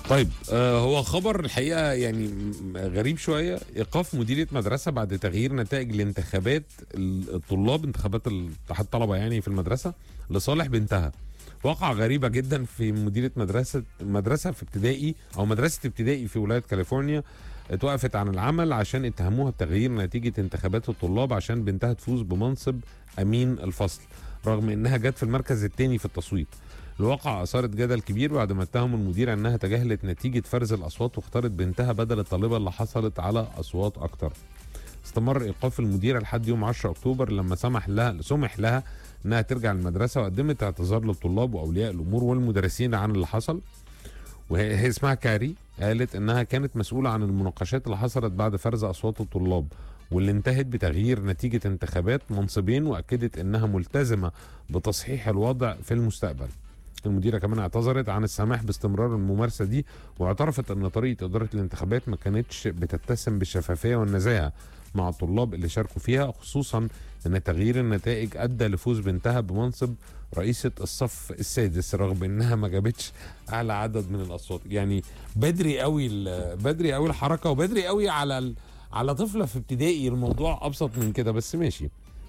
طيب آه هو خبر الحقيقه يعني م- غريب شويه ايقاف مديريه مدرسه بعد تغيير نتائج الانتخابات الطلاب انتخابات اتحاد الطلبه يعني في المدرسه لصالح بنتها واقعة غريبة جدا في مديرة مدرسة مدرسة في ابتدائي أو مدرسة ابتدائي في ولاية كاليفورنيا اتوقفت عن العمل عشان اتهموها بتغيير نتيجة انتخابات الطلاب عشان بنتها تفوز بمنصب أمين الفصل رغم إنها جت في المركز الثاني في التصويت الواقع أثارت جدل كبير بعد ما اتهموا المديرة إنها تجاهلت نتيجة فرز الأصوات واختارت بنتها بدل الطالبة اللي حصلت على أصوات أكتر استمر إيقاف المديرة لحد يوم 10 أكتوبر لما سمح لها سمح لها إنها ترجع المدرسة وقدمت اعتذار للطلاب وأولياء الأمور والمدرسين عن اللي حصل وهي هي اسمها كاري قالت إنها كانت مسؤولة عن المناقشات اللي حصلت بعد فرز أصوات الطلاب واللي انتهت بتغيير نتيجة انتخابات منصبين وأكدت إنها ملتزمة بتصحيح الوضع في المستقبل المديرة كمان اعتذرت عن السماح باستمرار الممارسة دي واعترفت أن طريقة إدارة الانتخابات ما كانتش بتتسم بالشفافية والنزاهة مع الطلاب اللي شاركوا فيها خصوصا أن تغيير النتائج أدى لفوز بنتها بمنصب رئيسة الصف السادس رغم أنها ما جابتش أعلى عدد من الأصوات يعني بدري قوي ال- بدري قوي الحركة وبدري قوي على ال- على طفلة في ابتدائي الموضوع أبسط من كده بس ماشي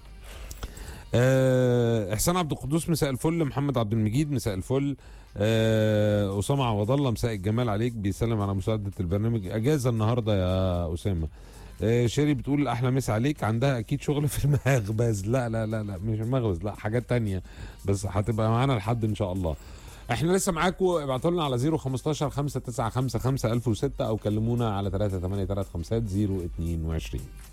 آه، احسان عبد القدوس مساء الفل محمد عبد المجيد مساء الفل آه، اسامه عوض الله مساء الجمال عليك بيسلم على مساعده البرنامج اجازه النهارده يا اسامه آه، شيري بتقول احلى مسا عليك عندها اكيد شغل في المخبز لا لا لا لا مش المخبز لا حاجات تانية بس هتبقى معانا لحد ان شاء الله احنا لسه معاكم ابعتوا لنا على 015 595 5006 او كلمونا على 383 350 022